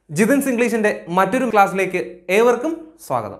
ജിതിൻസ് ഇംഗ്ലീഷിന്റെ മറ്റൊരു ക്ലാസ്സിലേക്ക് ഏവർക്കും സ്വാഗതം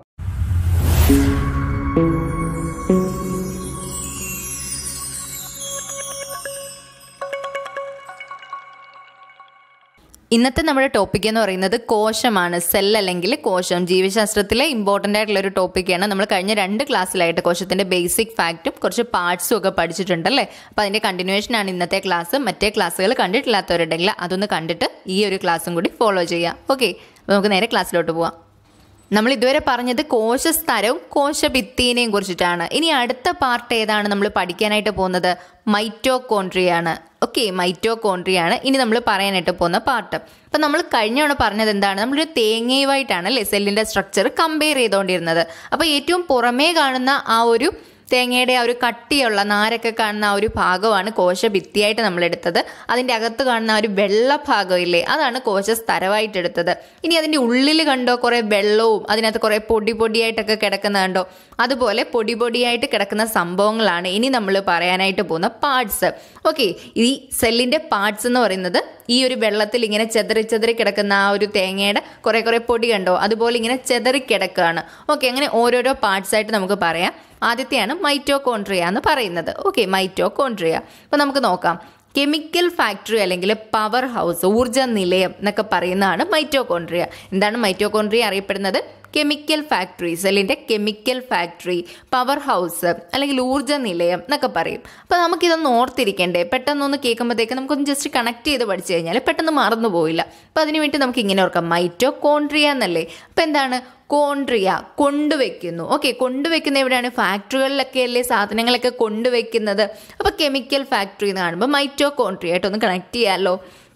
ഇന്നത്തെ നമ്മുടെ ടോപ്പിക് എന്ന് പറയുന്നത് കോശമാണ് സെൽ അല്ലെങ്കിൽ കോശം ജീവശാസ്ത്രത്തിലെ ഇമ്പോർട്ടൻ്റ് ആയിട്ടുള്ള ഒരു ടോപ്പിക്കാണ് നമ്മൾ കഴിഞ്ഞ രണ്ട് ക്ലാസ്സിലായിട്ട് കോശത്തിന്റെ ബേസിക് ഫാക്റ്റും കുറച്ച് പാർട്സും ഒക്കെ പഠിച്ചിട്ടുണ്ടല്ലേ അപ്പോൾ അതിന്റെ കണ്ടിന്യൂവേഷൻ ആണ് ഇന്നത്തെ ക്ലാസ് മറ്റേ ക്ലാസ്സുകൾ കണ്ടിട്ടില്ലാത്തവരുണ്ടെങ്കിൽ അതൊന്ന് കണ്ടിട്ട് ഈ ഒരു ക്ലാസ്സും കൂടി ഫോളോ ചെയ്യാം ഓക്കെ നമുക്ക് നേരെ ക്ലാസ്സിലോട്ട് പോവാം നമ്മൾ ഇതുവരെ പറഞ്ഞത് കോശസ്തരവും കോശഭിത്തിനെയും കുറിച്ചിട്ടാണ് ഇനി അടുത്ത പാർട്ട് ഏതാണ് നമ്മൾ പഠിക്കാനായിട്ട് പോകുന്നത് മൈറ്റോകോൺട്രിയാണ് ഓക്കെ മൈറ്റോകോൺട്രിയാണ് ഇനി നമ്മൾ പറയാനായിട്ട് പോകുന്ന പാർട്ട് അപ്പം നമ്മൾ കഴിഞ്ഞ തവണ പറഞ്ഞത് എന്താണ് നമ്മളൊരു തേങ്ങയുമായിട്ടാണ് അല്ലേ സെല്ലിൻ്റെ സ്ട്രക്ചർ കമ്പയർ ചെയ്തുകൊണ്ടിരുന്നത് അപ്പോൾ ഏറ്റവും പുറമേ കാണുന്ന ആ ഒരു തേങ്ങയുടെ ആ ഒരു കട്ടിയുള്ള നാരൊക്കെ കാണുന്ന ആ ഒരു ഭാഗമാണ് കോശഭിത്തിയായിട്ട് നമ്മൾ എടുത്തത് അതിൻ്റെ അകത്ത് കാണുന്ന ആ ഒരു വെള്ള ഭാഗം ഇല്ലേ അതാണ് കോശസ്തരമായിട്ട് എടുത്തത് ഇനി അതിൻ്റെ ഉള്ളിൽ കണ്ടോ കുറേ വെള്ളവും അതിനകത്ത് കുറേ പൊടി പൊടിയായിട്ടൊക്കെ കിടക്കുന്ന കണ്ടോ അതുപോലെ പൊടി പൊടിയായിട്ട് കിടക്കുന്ന സംഭവങ്ങളാണ് ഇനി നമ്മൾ പറയാനായിട്ട് പോകുന്ന പാർട്സ് ഓക്കെ ഈ സെല്ലിൻ്റെ പാർട്സ് എന്ന് പറയുന്നത് ഈ ഒരു വെള്ളത്തിൽ ഇങ്ങനെ ചെതറി ചെതറി കിടക്കുന്ന ആ ഒരു തേങ്ങയുടെ കുറേ കുറേ പൊടി കണ്ടോ അതുപോലെ ഇങ്ങനെ ചെതറി കിടക്കുകയാണ് ഓക്കെ അങ്ങനെ ഓരോരോ പാർട്സ് ആയിട്ട് നമുക്ക് പറയാം ആദ്യത്തെയാണ് മൈറ്റോകോൺട്രിയ എന്ന് പറയുന്നത് ഓക്കെ മൈറ്റോകോൺട്രിയ അപ്പോൾ നമുക്ക് നോക്കാം കെമിക്കൽ ഫാക്ടറി അല്ലെങ്കിൽ പവർ ഹൗസ് ഊർജ്ജ നിലയം എന്നൊക്കെ പറയുന്നതാണ് മൈറ്റോകോൺട്രിയ എന്താണ് മൈറ്റോകോൺട്രിയ അറിയപ്പെടുന്നത് കെമിക്കൽ ഫാക്ടറി സെല്ലിൻ്റെ കെമിക്കൽ ഫാക്ടറി പവർ ഹൗസ് അല്ലെങ്കിൽ ഊർജ്ജ നിലയം എന്നൊക്കെ പറയും അപ്പോൾ നമുക്കിതൊന്ന് ഓർത്തിരിക്കണ്ടേ പെട്ടെന്നൊന്ന് കേൾക്കുമ്പോഴത്തേക്ക് നമുക്കൊന്ന് ജസ്റ്റ് കണക്ട് ചെയ്ത് പഠിച്ചു കഴിഞ്ഞാൽ പെട്ടെന്ന് മറന്നു പോയില്ല അപ്പോൾ അതിന് വേണ്ടി നമുക്ക് ഇങ്ങനെ ഓർക്കാം മൈറ്റോകോൺട്രിയ എന്നല്ലേ അപ്പോൾ എന്താണ് കോൺട്രിയ കൊണ്ടുവയ്ക്കുന്നു ഓക്കെ കൊണ്ടുവയ്ക്കുന്ന എവിടെയാണ് ഫാക്ടറികളിലൊക്കെ അല്ലേ സാധനങ്ങളൊക്കെ കൊണ്ടുവയ്ക്കുന്നത് അപ്പോൾ കെമിക്കൽ ഫാക്ടറി എന്ന് കാണുമ്പോൾ മൈറ്റോകോൺട്രിയ ആയിട്ടൊന്ന് കണക്ട് ചെയ്യാമല്ലോ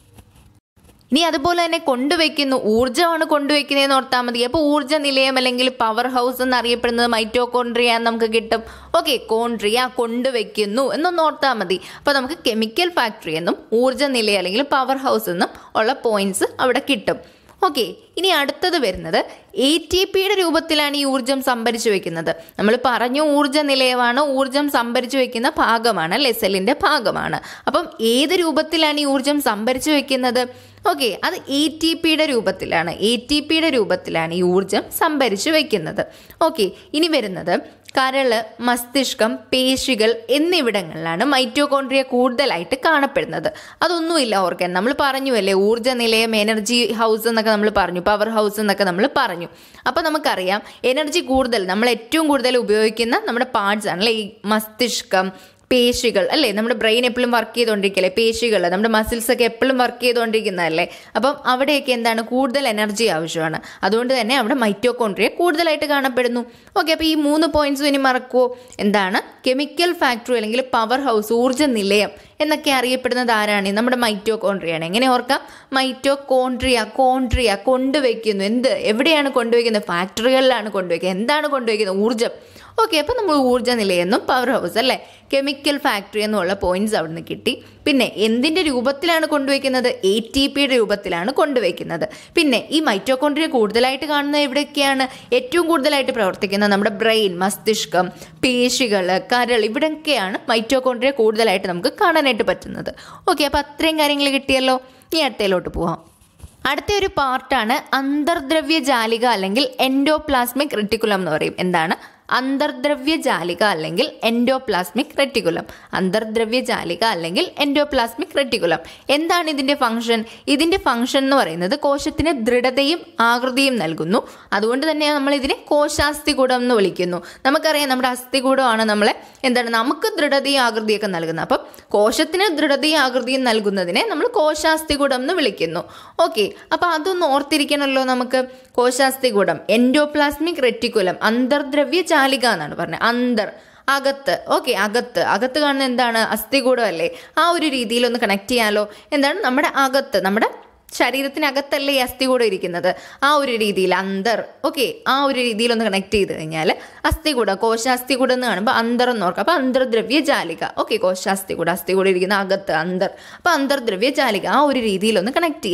ഇനി അതുപോലെ തന്നെ കൊണ്ടുവയ്ക്കുന്നു ഊർജ്ജമാണ് കൊണ്ടുവയ്ക്കുന്നതെന്ന് ഓർത്താൽ മതി അപ്പോൾ ഊർജ്ജ നിലയം അല്ലെങ്കിൽ പവർ ഹൗസ് എന്നറിയപ്പെടുന്നത് മൈറ്റോകോൺട്രിയ എന്ന് നമുക്ക് കിട്ടും ഓക്കെ കോൺട്രിയ കൊണ്ടുവയ്ക്കുന്നു എന്നൊന്ന് ഓർത്താൽ മതി അപ്പോൾ നമുക്ക് കെമിക്കൽ ഫാക്ടറി എന്നും ഊർജ്ജ നിലയം അല്ലെങ്കിൽ പവർ ഹൗസ് എന്നും ഉള്ള പോയിന്റ്സ് അവിടെ കിട്ടും ഓക്കെ ഇനി അടുത്തത് വരുന്നത് എ ടി പിയുടെ രൂപത്തിലാണ് ഈ ഊർജം സംഭരിച്ചു വെക്കുന്നത് നമ്മൾ പറഞ്ഞു ഊർജ്ജ നിലയമാണ് ഊർജം സംഭരിച്ചു വെക്കുന്ന ഭാഗമാണ് അല്ലെ സെല്ലിന്റെ ഭാഗമാണ് അപ്പം ഏത് രൂപത്തിലാണ് ഈ ഊർജം സംഭരിച്ചു വെക്കുന്നത് ഓക്കെ അത് എ ടി പിയുടെ രൂപത്തിലാണ് എ ടി പിയുടെ രൂപത്തിലാണ് ഈ ഊർജം സംഭരിച്ചു വെക്കുന്നത് ഓക്കെ ഇനി വരുന്നത് കരള് മസ്തിഷ്കം പേശികൾ എന്നിവിടങ്ങളിലാണ് മൈറ്റോകോൺട്രിയ കൂടുതലായിട്ട് കാണപ്പെടുന്നത് അതൊന്നുമില്ല ഓർക്കാൻ നമ്മൾ പറഞ്ഞു അല്ലേ ഊർജ്ജ നിലയം എനർജി ഹൗസ് എന്നൊക്കെ നമ്മൾ പറഞ്ഞു പവർ ഹൗസ് എന്നൊക്കെ നമ്മൾ പറഞ്ഞു അപ്പോൾ നമുക്കറിയാം എനർജി കൂടുതൽ നമ്മൾ ഏറ്റവും കൂടുതൽ ഉപയോഗിക്കുന്ന നമ്മുടെ പാർട്സ് ആണ് അല്ലേ ഈ മസ്തിഷ്കം പേശികൾ അല്ലേ നമ്മുടെ ബ്രെയിൻ എപ്പോഴും വർക്ക് ചെയ്തുകൊണ്ടിരിക്കല്ലേ പേശികൾ നമ്മുടെ മസിൽസ് ഒക്കെ എപ്പോഴും വർക്ക് ചെയ്തുകൊണ്ടിരിക്കുന്നതല്ലേ അപ്പം അവിടെയൊക്കെ എന്താണ് കൂടുതൽ എനർജി ആവശ്യമാണ് അതുകൊണ്ട് തന്നെ അവിടെ മൈറ്റോകോൺട്രിയ കൂടുതലായിട്ട് കാണപ്പെടുന്നു ഓക്കെ അപ്പോൾ ഈ മൂന്ന് പോയിന്റ്സ് ഇനി മറക്കുമോ എന്താണ് കെമിക്കൽ ഫാക്ടറി അല്ലെങ്കിൽ പവർ ഹൗസ് ഊർജ്ജ നിലയം എന്നൊക്കെ അറിയപ്പെടുന്നത് ആരാണ് നമ്മുടെ മൈറ്റോകോൺട്രിയാണ് എങ്ങനെ ഓർക്കാം മൈറ്റോകോൺട്രിയ കോൺട്രിയ കൊണ്ടുവയ്ക്കുന്നു എന്ത് എവിടെയാണ് കൊണ്ടുവയ്ക്കുന്നത് ഫാക്ടറികളിലാണ് കൊണ്ടുവയ്ക്കുന്നത് എന്താണ് കൊണ്ടുവയ്ക്കുന്നത് ഊർജ്ജം ഓക്കെ അപ്പോൾ നമ്മൾ ഊർജ്ജ നിലയെന്നും പവർ ഹൗസ് അല്ലേ കെമിക്കൽ ഫാക്ടറി എന്നുള്ള പോയിന്റ്സ് അവിടെ നിന്ന് കിട്ടി പിന്നെ എന്തിൻ്റെ രൂപത്തിലാണ് കൊണ്ടുവയ്ക്കുന്നത് എ ടി പിയുടെ രൂപത്തിലാണ് കൊണ്ടുവയ്ക്കുന്നത് പിന്നെ ഈ മൈറ്റോകോൺട്രിയ കൂടുതലായിട്ട് കാണുന്നത് എവിടെയൊക്കെയാണ് ഏറ്റവും കൂടുതലായിട്ട് പ്രവർത്തിക്കുന്നത് നമ്മുടെ ബ്രെയിൻ മസ്തിഷ്കം പേശികൾ കരൾ ഇവിടെയൊക്കെയാണ് മൈറ്റോകോൺട്രിയ കൂടുതലായിട്ട് നമുക്ക് കാണാനായിട്ട് പറ്റുന്നത് ഓക്കെ അപ്പോൾ അത്രയും കാര്യങ്ങൾ കിട്ടിയല്ലോ ഇനി അടുത്തയിലോട്ട് പോവാം അടുത്ത ഒരു പാർട്ടാണ് അന്തർദ്രവ്യ ജാലിക അല്ലെങ്കിൽ എൻഡോപ്ലാസ്മിക് റെറ്റിക്കുലം എന്ന് പറയും എന്താണ് അന്തർദ്രവ്യ ജാലിക അല്ലെങ്കിൽ എൻഡോപ്ലാസ്മിക് റെറ്റിക്കുലം അന്തർദ്രവ്യ ജാലിക അല്ലെങ്കിൽ എൻഡോപ്ലാസ്മിക് റെറ്റിക്കുലം എന്താണ് ഇതിന്റെ ഫംഗ്ഷൻ ഇതിന്റെ ഫംഗ്ഷൻ എന്ന് പറയുന്നത് കോശത്തിന് ദൃഢതയും ആകൃതിയും നൽകുന്നു അതുകൊണ്ട് തന്നെ നമ്മൾ ഇതിനെ കോശാസ്ഥികൂടം എന്ന് വിളിക്കുന്നു നമുക്കറിയാം നമ്മുടെ അസ്ഥികൂടമാണ് നമ്മളെ എന്താണ് നമുക്ക് ദൃഢതയും ആകൃതിയൊക്കെ നൽകുന്നത് അപ്പം കോശത്തിന് ദൃഢതയും ആകൃതിയും നൽകുന്നതിനെ നമ്മൾ കോശാസ്ഥികൂടം എന്ന് വിളിക്കുന്നു ഓക്കെ അപ്പൊ അതൊന്ന് ഓർത്തിരിക്കണമല്ലോ നമുക്ക് കോശാസ്ഥികൂടം എൻഡോപ്ലാസ്മിക് റെറ്റിക്കുലം അന്തർദ്രവ്യ ജാലിക എന്നാണ് പറഞ്ഞത് അന്തർ അകത്ത് ഓക്കെ അകത്ത് അകത്ത് കാണുന്ന എന്താണ് അസ്ഥികൂടം അല്ലേ ആ ഒരു രീതിയിൽ ഒന്ന് കണക്ട് ചെയ്യാലോ എന്താണ് നമ്മുടെ അകത്ത് നമ്മുടെ ശരീരത്തിനകത്തല്ലേ ഈ അസ്ഥികൂടം ഇരിക്കുന്നത് ആ ഒരു രീതിയിൽ അന്തർ ഓക്കെ ആ ഒരു രീതിയിൽ ഒന്ന് കണക്ട് ചെയ്ത് കഴിഞ്ഞാൽ അസ്ഥികൂടം കോശാസ്ഥികൂടം എന്ന് കാണുമ്പോൾ അന്തർ എന്ന് ഓർക്കാം അപ്പോൾ അന്തർദ്രവ്യ ജാലിക ഓക്കെ കോശാസ്ഥികൂടം അസ്ഥികൂടം ഇരിക്കുന്ന അകത്ത് അന്തർ അപ്പോൾ അന്തർദ്രവ്യ ജാലിക ആ ഒരു രീതിയിൽ ഒന്ന് കണക്ട് ചെയ്യുക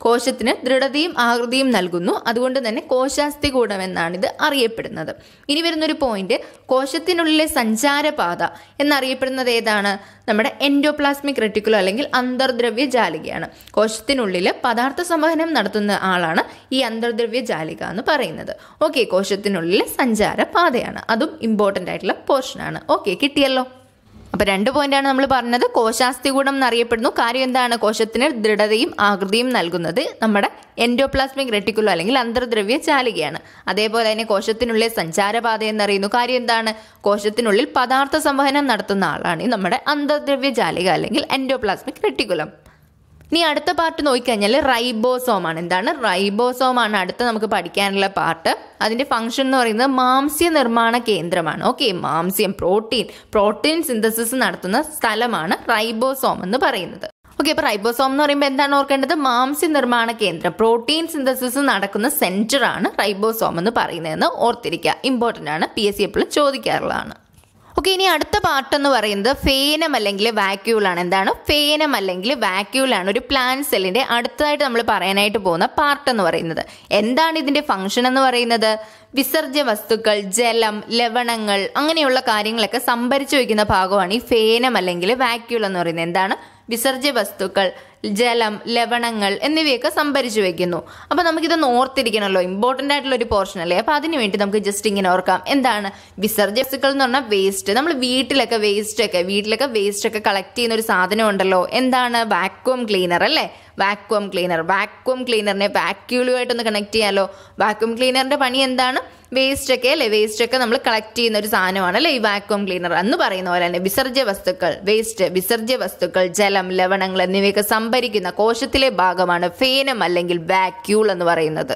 കോശത്തിന് ദൃഢതയും ആകൃതിയും നൽകുന്നു അതുകൊണ്ട് തന്നെ കോശാസ്ഥികൂടം എന്നാണ് ഇത് അറിയപ്പെടുന്നത് ഇനി വരുന്നൊരു പോയിന്റ് കോശത്തിനുള്ളിലെ സഞ്ചാരപാത എന്നറിയപ്പെടുന്നത് ഏതാണ് നമ്മുടെ എൻഡോപ്ലാസ്മിക് റെറ്റിക്കുലോ അല്ലെങ്കിൽ അന്തർദ്രവ്യ ജാലികയാണ് കോശത്തിനുള്ളിൽ പദാർത്ഥ സംവഹനം നടത്തുന്ന ആളാണ് ഈ അന്തർദ്രവ്യ ജാലിക എന്ന് പറയുന്നത് ഓക്കെ കോശത്തിനുള്ളിലെ സഞ്ചാരപാതയാണ് അതും ഇമ്പോർട്ടൻ്റ് ആയിട്ടുള്ള പോർഷനാണ് ഓക്കെ കിട്ടിയല്ലോ അപ്പൊ രണ്ട് പോയിന്റാണ് നമ്മൾ പറഞ്ഞത് കോശാസ്ഥികൂടം എന്നറിയപ്പെടുന്നു കാര്യം എന്താണ് കോശത്തിന് ദൃഢതയും ആകൃതിയും നൽകുന്നത് നമ്മുടെ എൻഡോപ്ലാസ്മിക് റെറ്റിക്കുലോ അല്ലെങ്കിൽ അന്തർദ്രവ്യ ചാലികയാണ് അതേപോലെ തന്നെ കോശത്തിനുള്ളിൽ സഞ്ചാരപാത എന്നറിയുന്നു കാര്യം എന്താണ് കോശത്തിനുള്ളിൽ പദാർത്ഥ സംവഹനം നടത്തുന്ന ആളാണ് ഈ നമ്മുടെ അന്തർദ്രവ്യ ജാലിക അല്ലെങ്കിൽ എൻഡോപ്ലാസ്മിക് റെറ്റിക്കുലം ഇനി അടുത്ത പാർട്ട് നോക്കിക്കഴിഞ്ഞാൽ റൈബോസോം ആണ് എന്താണ് റൈബോസോം ആണ് അടുത്ത നമുക്ക് പഠിക്കാനുള്ള പാർട്ട് അതിന്റെ ഫംഗ്ഷൻ എന്ന് പറയുന്നത് മാംസ്യ നിർമ്മാണ കേന്ദ്രമാണ് ഓക്കെ മാംസ്യം പ്രോട്ടീൻ പ്രോട്ടീൻ സിന്തസിസ് നടത്തുന്ന സ്ഥലമാണ് റൈബോസോം എന്ന് പറയുന്നത് ഓക്കെ അപ്പൊ റൈബോസോം എന്ന് പറയുമ്പോൾ എന്താണ് ഓർക്കേണ്ടത് മാംസ്യ നിർമ്മാണ കേന്ദ്രം പ്രോട്ടീൻ സിന്തസിസ് നടക്കുന്ന സെന്റർ ആണ് റൈബോസോം എന്ന് പറയുന്നതെന്ന് ഓർത്തിരിക്കുക ഇമ്പോർട്ടന്റ് ആണ് പി എസ് സി എപ്പോഴും ചോദിക്കാറുള്ളതാണ് ഓക്കെ ഇനി അടുത്ത പാർട്ട് എന്ന് പറയുന്നത് ഫേനം അല്ലെങ്കിൽ വാക്യൂൾ ആണ് എന്താണ് ഫേനം അല്ലെങ്കിൽ വാക്യൂൾ ആണ് ഒരു പ്ലാന്റ് സെല്ലിന്റെ അടുത്തതായിട്ട് നമ്മൾ പറയാനായിട്ട് പോകുന്ന പാർട്ട് എന്ന് പറയുന്നത് എന്താണ് ഇതിന്റെ ഫംഗ്ഷൻ എന്ന് പറയുന്നത് വിസർജ്യ വസ്തുക്കൾ ജലം ലവണങ്ങൾ അങ്ങനെയുള്ള കാര്യങ്ങളൊക്കെ സംഭരിച്ചു വയ്ക്കുന്ന ഭാഗമാണ് ഈ ഫേനം അല്ലെങ്കിൽ വാക്യൂൾ എന്ന് പറയുന്നത് എന്താണ് വിസർജ്യ വസ്തുക്കൾ ജലം ലവണങ്ങൾ എന്നിവയൊക്കെ സംഭരിച്ചു വെക്കുന്നു അപ്പൊ നമുക്കിത് ഓർത്തിരിക്കണമല്ലോ ഇമ്പോർട്ടന്റ് ആയിട്ടുള്ള ഒരു പോർഷൻ അല്ലേ അപ്പൊ അതിന് വേണ്ടി നമുക്ക് ജസ്റ്റ് ഇങ്ങനെ ഓർക്കാം എന്താണ് വിസർജ്യ വസ്തുക്കൾ എന്ന് പറഞ്ഞാൽ വേസ്റ്റ് നമ്മൾ വീട്ടിലൊക്കെ വേസ്റ്റ് ഒക്കെ വീട്ടിലൊക്കെ വേസ്റ്റ് ഒക്കെ കളക്ട് ചെയ്യുന്ന ഒരു സാധനം ഉണ്ടല്ലോ എന്താണ് വാക്വം ക്ലീനർ അല്ലേ വാക്വം ക്ലീനർ വാക്വം ക്ലീനറിനെ വാക്യൂളുമായിട്ടൊന്ന് കണക്ട് ചെയ്യാലോ വാക്വം ക്ലീനറിന്റെ പണി എന്താണ് വേസ്റ്റ് ഒക്കെ അല്ലേ വേസ്റ്റ് ഒക്കെ നമ്മൾ കളക്ട് ചെയ്യുന്ന ഒരു സാധനമാണ് അല്ലേ ഈ വാക്വം ക്ലീനർ എന്ന് പറയുന്ന പോലെ തന്നെ വിസർജ്യ വസ്തുക്കൾ വേസ്റ്റ് വിസർജ്യ വസ്തുക്കൾ ജലം ലവണങ്ങൾ എന്നിവയൊക്കെ സംഭരിക്കുന്ന കോശത്തിലെ ഭാഗമാണ് ഫേനം അല്ലെങ്കിൽ വാക്യൂൾ എന്ന് പറയുന്നത്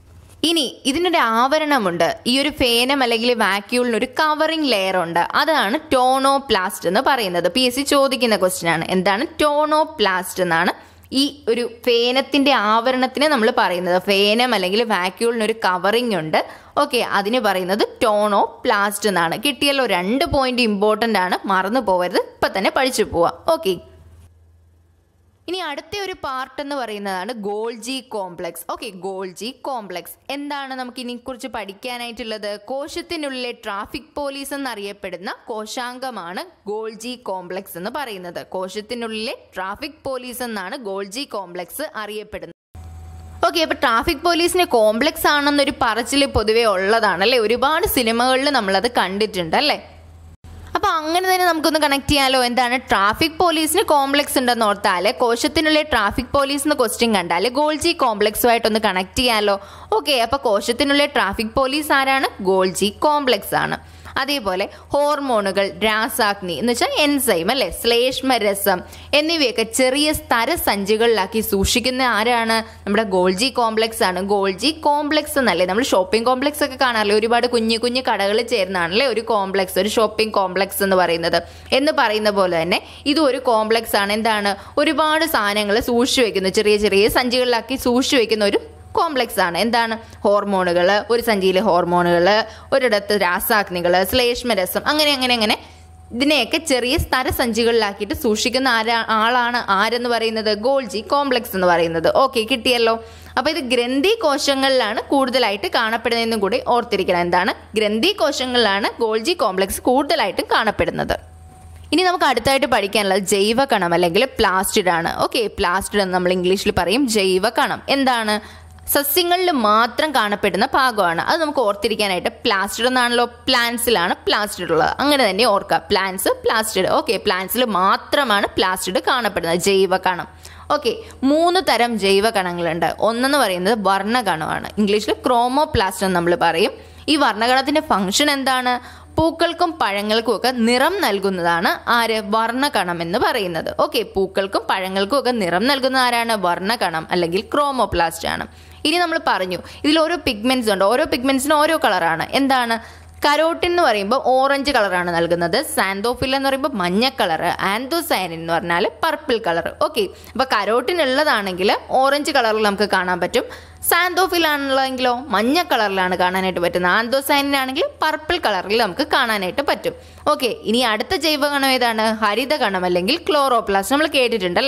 ഇനി ഇതിനൊരു ആവരണമുണ്ട് ഈ ഒരു ഫേനം അല്ലെങ്കിൽ വാക്യൂളിന് ഒരു കവറിംഗ് ലെയർ ഉണ്ട് അതാണ് ടോണോ പ്ലാസ്റ്റ് എന്ന് പറയുന്നത് പി എസ് സി ചോദിക്കുന്ന ക്വസ്റ്റ്യൻ ആണ് എന്താണ് ടോണോ പ്ലാസ്റ്റ് എന്നാണ് ഈ ഒരു ഫേനത്തിന്റെ ആവരണത്തിന് നമ്മൾ പറയുന്നത് ഫേനം അല്ലെങ്കിൽ വാക്യൂളിന് ഒരു കവറിംഗ് ഉണ്ട് ഓക്കെ അതിന് പറയുന്നത് ടോണോ പ്ലാസ്റ്റ് എന്നാണ് കിട്ടിയല്ലോ രണ്ട് പോയിന്റ് ഇമ്പോർട്ടന്റ് ആണ് മറന്നു പോകരുത് ഇപ്പൊ തന്നെ പഠിച്ചു പോവാം ഓക്കെ ഇനി അടുത്ത ഒരു പാർട്ട് എന്ന് പറയുന്നതാണ് Golgi complex okay Golgi complex എന്താണ് നമുക്ക് ഇതിനെക്കുറിച്ച് പഠിക്കാനായിട്ടുള്ളത് കോശത്തിനുള്ളിലെ ട്രാഫിക് പോലീസ് എന്നറിയപ്പെടുന്ന കോശാംഗമാണ് ഗോൾജി കോംപ്ലക്സ് എന്ന് പറയുന്നത് കോശത്തിനുള്ളിലെ ട്രാഫിക് പോലീസ് എന്നാണ് ഗോൾജി കോംപ്ലക്സ് അറിയപ്പെടുന്നത് ഓക്കെ അപ്പൊ ട്രാഫിക് പോലീസിന് കോംപ്ലക്സ് ആണെന്നൊരു പറച്ചിൽ പൊതുവെ ഉള്ളതാണ് അല്ലേ ഒരുപാട് സിനിമകളിൽ നമ്മളത് കണ്ടിട്ടുണ്ട് അല്ലേ അപ്പൊ അങ്ങനെ തന്നെ നമുക്കൊന്ന് കണക്ട് ചെയ്യാലോ എന്താണ് ട്രാഫിക് പോലീസിന് കോംപ്ലക്സ് ഉണ്ടെന്ന് ഓർത്താല് കോശത്തിനുള്ള ട്രാഫിക് പോലീസ് എന്ന് ക്വസ്റ്റ്യൻ കണ്ടാല് ഗോൾജി കോംപ്ലക്സുമായിട്ടൊന്ന് കണക്ട് ചെയ്യാലോ ഓക്കെ അപ്പൊ കോശത്തിനുള്ള ട്രാഫിക് പോലീസ് ആരാണ് ഗോൾജി കോംപ്ലക്സ് ആണ് അതേപോലെ ഹോർമോണുകൾ രാസാഗ്നി എന്ന് വെച്ചാൽ എൻസൈം അല്ലെ ശ്ലേഷ്മരസം എന്നിവയൊക്കെ ചെറിയ സ്ഥരസഞ്ചികളിലാക്കി സൂക്ഷിക്കുന്ന ആരാണ് നമ്മുടെ ഗോൾജി കോംപ്ലക്സ് ആണ് ഗോൾജി കോംപ്ലക്സ് എന്നല്ലേ നമ്മൾ ഷോപ്പിംഗ് കോംപ്ലക്സ് ഒക്കെ കാണാറില്ലേ ഒരുപാട് കുഞ്ഞു കുഞ്ഞു കടകൾ ചേർന്നാണല്ലേ ഒരു കോംപ്ലക്സ് ഒരു ഷോപ്പിംഗ് കോംപ്ലക്സ് എന്ന് പറയുന്നത് എന്ന് പറയുന്ന പോലെ തന്നെ ഇത് ഒരു കോംപ്ലക്സ് ആണ് എന്താണ് ഒരുപാട് സാധനങ്ങൾ സൂക്ഷിച്ചു വെക്കുന്നു ചെറിയ ചെറിയ സഞ്ചികളിലാക്കി സൂക്ഷിച്ചു വെക്കുന്ന ഒരു കോംപ്ലക്സ് ആണ് എന്താണ് ഹോർമോണുകൾ ഒരു സഞ്ചിയിൽ ഹോർമോണുകൾ ഒരിടത്ത് രാസാഗ്നികൾ ശ്ലേഷ്മരസം അങ്ങനെ അങ്ങനെ അങ്ങനെ ഇതിനെയൊക്കെ ചെറിയ സ്ഥരസഞ്ചികളിലാക്കിയിട്ട് സൂക്ഷിക്കുന്ന ആരാ ആളാണ് ആരെന്ന് പറയുന്നത് ഗോൾജി കോംപ്ലക്സ് എന്ന് പറയുന്നത് ഓക്കെ കിട്ടിയല്ലോ അപ്പൊ ഇത് ഗ്രന്ഥി കോശങ്ങളിലാണ് കൂടുതലായിട്ട് കാണപ്പെടുന്നതെന്നും കൂടി ഓർത്തിരിക്കണം എന്താണ് ഗ്രന്ഥി കോശങ്ങളിലാണ് ഗോൾജി കോംപ്ലക്സ് കൂടുതലായിട്ടും കാണപ്പെടുന്നത് ഇനി നമുക്ക് അടുത്തായിട്ട് പഠിക്കാനുള്ളത് ജൈവകണം അല്ലെങ്കിൽ പ്ലാസ്റ്റിഡ് ആണ് ഓക്കെ പ്ലാസ്റ്റിഡ് എന്ന് നമ്മൾ ഇംഗ്ലീഷിൽ പറയും ജൈവകണം എന്താണ് സസ്യങ്ങളിൽ മാത്രം കാണപ്പെടുന്ന ഭാഗമാണ് അത് നമുക്ക് ഓർത്തിരിക്കാനായിട്ട് പ്ലാസ്റ്റിഡ് എന്നാണല്ലോ പ്ലാന്റ്സിലാണ് പ്ലാസ്റ്റിഡ് ഉള്ളത് അങ്ങനെ തന്നെ ഓർക്കുക പ്ലാന്റ്സ് പ്ലാസ്റ്റിഡ് ഓക്കെ പ്ലാന്റ്സിൽ മാത്രമാണ് പ്ലാസ്റ്റിഡ് കാണപ്പെടുന്നത് ജൈവകണം ഓക്കെ മൂന്ന് തരം ജൈവകണങ്ങളുണ്ട് ഒന്നെന്ന് പറയുന്നത് വർണ്ണകണമാണ് ഇംഗ്ലീഷിൽ ക്രോമോപ്ലാസ്റ്റ് എന്ന് നമ്മൾ പറയും ഈ വർണ്ണകണത്തിന്റെ ഫംഗ്ഷൻ എന്താണ് പൂക്കൾക്കും പഴങ്ങൾക്കും ഒക്കെ നിറം നൽകുന്നതാണ് ആര് വർണ്ണകണം എന്ന് പറയുന്നത് ഓക്കെ പൂക്കൾക്കും പഴങ്ങൾക്കും ഒക്കെ നിറം നൽകുന്ന ആരാണ് വർണ്ണകണം അല്ലെങ്കിൽ ക്രോമോപ്ലാസ്റ്റ് ആണ് ഇനി നമ്മൾ പറഞ്ഞു ഇതിൽ ഓരോ പിഗ്മെന്റ്സ് ഉണ്ട് ഓരോ പിഗ്മെന്റ്സിനും ഓരോ കളറാണ് എന്താണ് കരോട്ടിൻ എന്ന് പറയുമ്പോൾ ഓറഞ്ച് കളറാണ് നൽകുന്നത് സാന്തോഫിൽ എന്ന് പറയുമ്പോൾ മഞ്ഞ കളർ ആന്തോസൈനിൻ എന്ന് പറഞ്ഞാൽ പർപ്പിൾ കളർ ഓക്കെ അപ്പൊ കരോട്ടിൻ ഉള്ളതാണെങ്കിൽ ഓറഞ്ച് കളറിൽ നമുക്ക് കാണാൻ പറ്റും സാന്തോഫിൽ ആണുള്ളതെങ്കിലോ മഞ്ഞ കളറിലാണ് കാണാനായിട്ട് പറ്റുന്നത് ആന്തോസൈനിൻ ആണെങ്കിൽ പർപ്പിൾ കളറിൽ നമുക്ക് കാണാനായിട്ട് പറ്റും ഓക്കെ ഇനി അടുത്ത ജൈവകണം ഏതാണ് ഹരിതകണം അല്ലെങ്കിൽ ക്ലോറോപ്ലാസ്റ്റ് നമ്മൾ കേട്ടിട്ടുണ്ട് അല്ലേ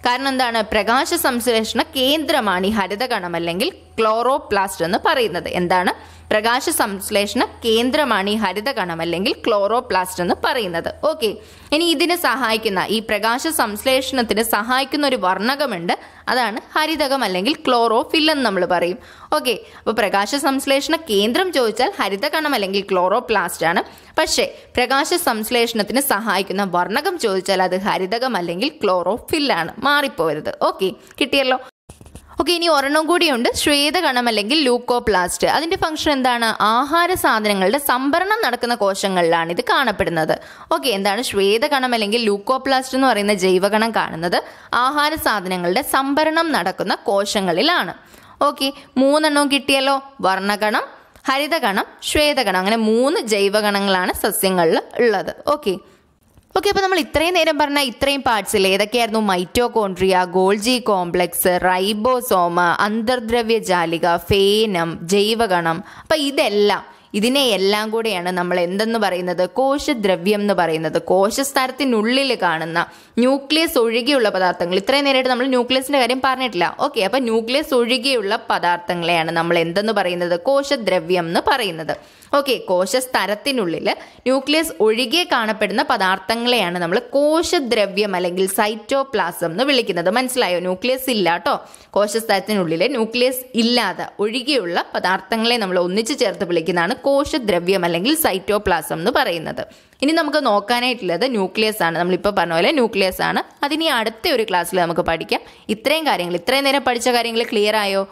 കാരണം എന്താണ് പ്രകാശ സംശ്ലേഷണ കേന്ദ്രമാണ് ഈ ഹരിതകണം അല്ലെങ്കിൽ ക്ലോറോപ്ലാസ്റ്റ് എന്ന് പറയുന്നത് എന്താണ് പ്രകാശ സംശ്ലേഷണ കേന്ദ്രമാണ് ഈ ഹരിതകണം അല്ലെങ്കിൽ ക്ലോറോപ്ലാസ്റ്റ് എന്ന് പറയുന്നത് ഓക്കെ ഇനി ഇതിന് സഹായിക്കുന്ന ഈ പ്രകാശ സംശ്ലേഷണത്തിന് സഹായിക്കുന്ന ഒരു വർണ്ണകമുണ്ട് അതാണ് ഹരിതകം അല്ലെങ്കിൽ ക്ലോറോഫിൽ എന്ന് നമ്മൾ പറയും ഓക്കെ അപ്പോൾ പ്രകാശ സംശ്ലേഷണ കേന്ദ്രം ചോദിച്ചാൽ ഹരിതകണം അല്ലെങ്കിൽ ക്ലോറോപ്ലാസ്റ്റ് ആണ് പക്ഷേ പ്രകാശ സംശ്ലേഷണത്തിന് സഹായിക്കുന്ന വർണ്ണകം ചോദിച്ചാൽ അത് ഹരിതകം അല്ലെങ്കിൽ ക്ലോറോഫില്ലാണ് മാറിപ്പോരുത് ഓക്കെ കിട്ടിയല്ലോ ഓക്കെ ഇനി ഒരെണ്ണം കൂടിയുണ്ട് ശ്വേതകണം അല്ലെങ്കിൽ ലൂക്കോപ്ലാസ്റ്റ് അതിന്റെ ഫംഗ്ഷൻ എന്താണ് ആഹാര സാധനങ്ങളുടെ സംഭരണം നടക്കുന്ന കോശങ്ങളിലാണ് ഇത് കാണപ്പെടുന്നത് ഓക്കെ എന്താണ് ശ്വേതകണം അല്ലെങ്കിൽ ലൂക്കോപ്ലാസ്റ്റ് എന്ന് പറയുന്ന ജൈവകണം കാണുന്നത് ആഹാര സാധനങ്ങളുടെ സംഭരണം നടക്കുന്ന കോശങ്ങളിലാണ് ഓക്കെ മൂന്നെണ്ണവും കിട്ടിയല്ലോ വർണ്ണകണം ഹരിതകണം ശ്വേതകണം അങ്ങനെ മൂന്ന് ജൈവകണങ്ങളാണ് സസ്യങ്ങളിൽ ഉള്ളത് ഓക്കെ ഓക്കെ അപ്പോൾ നമ്മൾ ഇത്രയും നേരം പറഞ്ഞ ഇത്രയും പാർട്സിൽ ഏതൊക്കെയായിരുന്നു മൈറ്റോകോൺട്രിയ ഗോൾജി കോംപ്ലക്സ് റൈബോസോമ അന്തർദ്രവ്യ ജാലിക ഫേനം ജൈവകണം അപ്പം ഇതെല്ലാം ഇതിനെ എല്ലാം കൂടെയാണ് നമ്മൾ എന്തെന്ന് പറയുന്നത് കോശദ്രവ്യം എന്ന് പറയുന്നത് കോശസ്തരത്തിനുള്ളിൽ കാണുന്ന ന്യൂക്ലിയസ് ഒഴികെയുള്ള പദാർത്ഥങ്ങൾ ഇത്രയും നേരമായിട്ട് നമ്മൾ ന്യൂക്ലിയസിന്റെ കാര്യം പറഞ്ഞിട്ടില്ല ഓക്കെ അപ്പൊ ന്യൂക്ലിയസ് ഒഴികെയുള്ള പദാർത്ഥങ്ങളെയാണ് നമ്മൾ എന്തെന്ന് പറയുന്നത് കോശദ്രവ്യം എന്ന് പറയുന്നത് ഓക്കെ കോശസ്തരത്തിനുള്ളിൽ ന്യൂക്ലിയസ് ഒഴികെ കാണപ്പെടുന്ന പദാർത്ഥങ്ങളെയാണ് നമ്മൾ കോശദ്രവ്യം അല്ലെങ്കിൽ സൈറ്റോപ്ലാസം എന്ന് വിളിക്കുന്നത് മനസ്സിലായോ ന്യൂക്ലിയസ് ഇല്ല കേട്ടോ കോശസ്തരത്തിനുള്ളിൽ ന്യൂക്ലിയസ് ഇല്ലാതെ ഒഴികെയുള്ള പദാർത്ഥങ്ങളെ നമ്മൾ ഒന്നിച്ചു ചേർത്ത് വിളിക്കുന്നതാണ് കോശദ്രവ്യം അല്ലെങ്കിൽ സൈറ്റോപ്ലാസം എന്ന് പറയുന്നത് ഇനി നമുക്ക് നോക്കാനായിട്ടുള്ളത് ന്യൂക്ലിയസ് ആണ് നമ്മളിപ്പോൾ പറഞ്ഞ പോലെ ന്യൂക്ലിയസ് ആണ് അതിനി അടുത്ത ഒരു ക്ലാസ്സിൽ നമുക്ക് പഠിക്കാം ഇത്രയും കാര്യങ്ങൾ ഇത്രയും നേരം പഠിച്ച കാര്യങ്ങൾ ക്ലിയർ ആയോ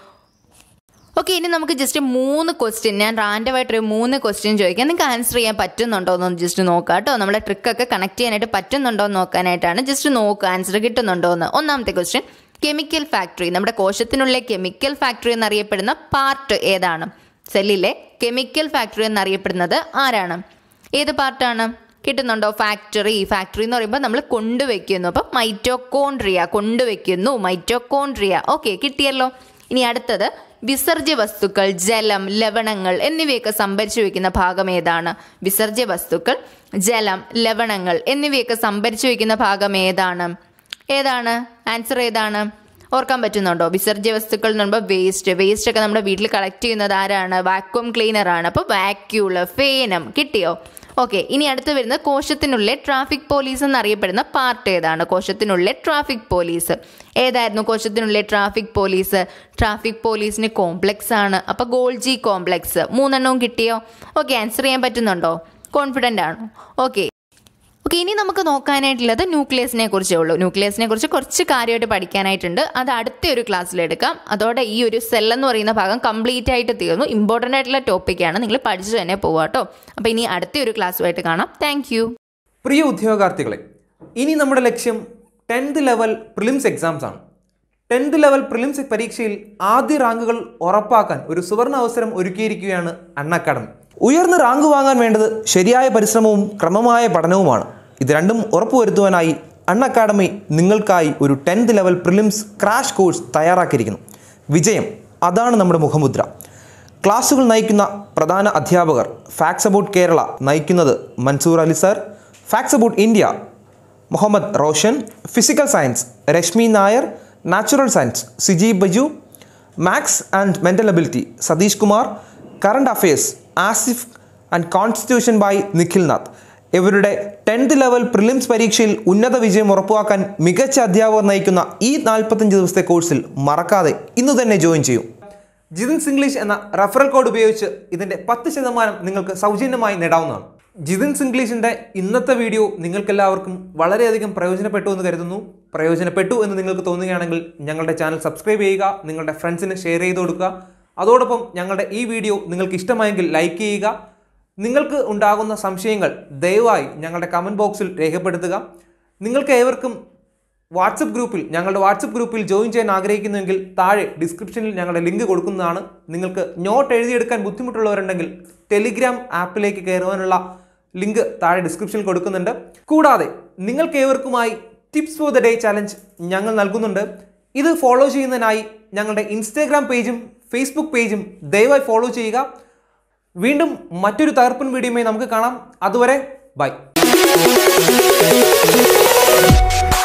ഓക്കെ ഇനി നമുക്ക് ജസ്റ്റ് മൂന്ന് ക്വസ്റ്റ്യൻ ഞാൻ റാൻഡം ആയിട്ടൊരു മൂന്ന് ക്വസ്റ്റ്യൻ ചോദിക്കാം നിങ്ങൾക്ക് ആൻസർ ചെയ്യാൻ പറ്റുന്നുണ്ടോ എന്ന് ജസ്റ്റ് നോക്കാം കേട്ടോ നമ്മുടെ ട്രിക്കൊക്കെ കണക്ട് ചെയ്യാനായിട്ട് പറ്റുന്നുണ്ടോ എന്ന് നോക്കാനായിട്ടാണ് ജസ്റ്റ് നോക്കുക ആൻസർ കിട്ടുന്നുണ്ടോ എന്ന് ഒന്നാമത്തെ ക്വസ്റ്റ്യൻ കെമിക്കൽ ഫാക്ടറി നമ്മുടെ കോശത്തിനുള്ളിലെ കെമിക്കൽ ഫാക്ടറി എന്നറിയപ്പെടുന്ന പാർട്ട് ഏതാണ് സെല്ലിലെ കെമിക്കൽ ഫാക്ടറി എന്നറിയപ്പെടുന്നത് ആരാണ് ഏത് പാർട്ടാണ് കിട്ടുന്നുണ്ടോ ഫാക്ടറി ഫാക്ടറി എന്ന് പറയുമ്പോൾ നമ്മൾ കൊണ്ടുവയ്ക്കുന്നു അപ്പം മൈറ്റോകോൺട്രിയ കൊണ്ടുവയ്ക്കുന്നു മൈറ്റോകോൺട്രിയ ഓക്കെ കിട്ടിയല്ലോ ഇനി അടുത്തത് വിസർജ്യ വസ്തുക്കൾ ജലം ലവണങ്ങൾ എന്നിവയൊക്കെ സംഭരിച്ചു വെക്കുന്ന ഭാഗം ഏതാണ് വിസർജ്യ വസ്തുക്കൾ ജലം ലവണങ്ങൾ എന്നിവയൊക്കെ സംഭരിച്ചു വെക്കുന്ന ഭാഗം ഏതാണ് ഏതാണ് ആൻസർ ഏതാണ് ഓർക്കാൻ പറ്റുന്നുണ്ടോ വിസർജ്യ വസ്തുക്കൾ എന്ന് പറയുമ്പോൾ വേസ്റ്റ് വേസ്റ്റ് ഒക്കെ നമ്മുടെ വീട്ടിൽ കളക്ട് ചെയ്യുന്നത് ആരാണ് വാക്വം ക്ലീനർ ആണ് അപ്പോൾ വാക്യൂള് ഫേനം കിട്ടിയോ ഓക്കെ ഇനി അടുത്ത് വരുന്നത് കോശത്തിനുള്ളിലെ ട്രാഫിക് പോലീസ് എന്നറിയപ്പെടുന്ന പാർട്ട് ഏതാണ് കോശത്തിനുള്ളിലെ ട്രാഫിക് പോലീസ് ഏതായിരുന്നു കോശത്തിനുള്ളിലെ ട്രാഫിക് പോലീസ് ട്രാഫിക് പോലീസിന് കോംപ്ലക്സ് ആണ് അപ്പൊ ഗോൾജി കോംപ്ലക്സ് മൂന്നെണ്ണവും കിട്ടിയോ ഓക്കെ ആൻസർ ചെയ്യാൻ പറ്റുന്നുണ്ടോ കോൺഫിഡൻ്റ് ആണോ ഓക്കെ ഓക്കെ ഇനി നമുക്ക് നോക്കാനായിട്ടുള്ളത് ന്യൂക്ലിയസിനെ കുറിച്ചേ ഉള്ളൂ ന്യൂക്ലിയസിനെ കുറിച്ച് കുറച്ച് കാര്യമായിട്ട് പഠിക്കാനായിട്ടുണ്ട് അത് അടുത്ത ഒരു ക്ലാസ്സിൽ എടുക്കാം അതോടെ ഈ ഒരു സെൽ എന്ന് പറയുന്ന ഭാഗം കംപ്ലീറ്റ് ആയിട്ട് തീർന്നു ഇമ്പോർട്ടൻ്റ് ആയിട്ടുള്ള ടോപ്പിക്കാണ് നിങ്ങൾ പഠിച്ചു തന്നെ പോവുക കേട്ടോ അപ്പോൾ ഇനി അടുത്ത ഒരു ക്ലാസ്സുമായിട്ട് കാണാം താങ്ക് പ്രിയ ഉദ്യോഗാർത്ഥികളെ ഇനി നമ്മുടെ ലക്ഷ്യം ടെൻത്ത് ലെവൽ പ്രിലിംസ് എക്സാംസ് ആണ് ടെൻത്ത് ലെവൽ പ്രിലിംസ് പരീക്ഷയിൽ ആദ്യ റാങ്കുകൾ ഉറപ്പാക്കാൻ ഒരു സുവർണ അവസരം ഒരുക്കിയിരിക്കുകയാണ് അൺ അക്കാഡമി ഉയർന്ന റാങ്ക് വാങ്ങാൻ വേണ്ടത് ശരിയായ പരിശ്രമവും ക്രമമായ പഠനവുമാണ് ഇത് രണ്ടും ഉറപ്പുവരുത്തുവാനായി അൺ അക്കാഡമി നിങ്ങൾക്കായി ഒരു tenth level prelims crash course തയ്യാറാക്കിയിരിക്കുന്നു വിജയം അതാണ് നമ്മുടെ മുഖമുദ്ര ക്ലാസുകൾ നയിക്കുന്ന പ്രധാന അധ്യാപകർ ഫാക്സ് അബൌട്ട് കേരള നയിക്കുന്നത് Mansoor Ali sir facts about India Muhammad Roshan physical science Rashmi Nair natural science Siji Baju maths and mental ability Satheesh Kumar current affairs Asif and constitution by Nikhil Nath ഇവരുടെ ടെൻത്ത് ലെവൽ പ്രിലിംസ് പരീക്ഷയിൽ ഉന്നത വിജയം ഉറപ്പുവാക്കാൻ മികച്ച അധ്യാപകർ നയിക്കുന്ന ഈ നാൽപ്പത്തഞ്ച് ദിവസത്തെ കോഴ്സിൽ മറക്കാതെ ഇന്ന് തന്നെ ജോയിൻ ചെയ്യൂ ജിതിൻസ് ഇംഗ്ലീഷ് എന്ന റെഫറൽ കോഡ് ഉപയോഗിച്ച് ഇതിന്റെ പത്ത് ശതമാനം നിങ്ങൾക്ക് സൗജന്യമായി നേടാവുന്നതാണ് ജിതിൻസ് ഇംഗ്ലീഷിന്റെ ഇന്നത്തെ വീഡിയോ നിങ്ങൾക്കെല്ലാവർക്കും വളരെയധികം പ്രയോജനപ്പെട്ടു എന്ന് കരുതുന്നു പ്രയോജനപ്പെട്ടു എന്ന് നിങ്ങൾക്ക് തോന്നുകയാണെങ്കിൽ ഞങ്ങളുടെ ചാനൽ സബ്സ്ക്രൈബ് ചെയ്യുക നിങ്ങളുടെ ഫ്രണ്ട്സിന് ഷെയർ ചെയ്ത് കൊടുക്കുക അതോടൊപ്പം ഞങ്ങളുടെ ഈ വീഡിയോ നിങ്ങൾക്ക് ഇഷ്ടമായെങ്കിൽ ലൈക്ക് ചെയ്യുക നിങ്ങൾക്ക് ഉണ്ടാകുന്ന സംശയങ്ങൾ ദയവായി ഞങ്ങളുടെ കമൻറ്റ് ബോക്സിൽ രേഖപ്പെടുത്തുക നിങ്ങൾക്ക് ഏവർക്കും വാട്സപ്പ് ഗ്രൂപ്പിൽ ഞങ്ങളുടെ വാട്സപ്പ് ഗ്രൂപ്പിൽ ജോയിൻ ചെയ്യാൻ ആഗ്രഹിക്കുന്നുവെങ്കിൽ താഴെ ഡിസ്ക്രിപ്ഷനിൽ ഞങ്ങളുടെ ലിങ്ക് കൊടുക്കുന്നതാണ് നിങ്ങൾക്ക് നോട്ട് എഴുതിയെടുക്കാൻ ബുദ്ധിമുട്ടുള്ളവരുണ്ടെങ്കിൽ ടെലിഗ്രാം ആപ്പിലേക്ക് കയറുവാനുള്ള ലിങ്ക് താഴെ ഡിസ്ക്രിപ്ഷനിൽ കൊടുക്കുന്നുണ്ട് കൂടാതെ നിങ്ങൾക്ക് ഏവർക്കുമായി tips for the day challenge ഞങ്ങൾ നൽകുന്നുണ്ട് ഇത് ഫോളോ ചെയ്യുന്നതിനായി ഞങ്ങളുടെ ഇൻസ്റ്റാഗ്രാം പേജും ഫേസ്ബുക്ക് പേജും ദയവായി ഫോളോ ചെയ്യുക വീണ്ടും മറ്റൊരു തകർപ്പൻ വീഡിയോയുമായി നമുക്ക് കാണാം അതുവരെ ബൈ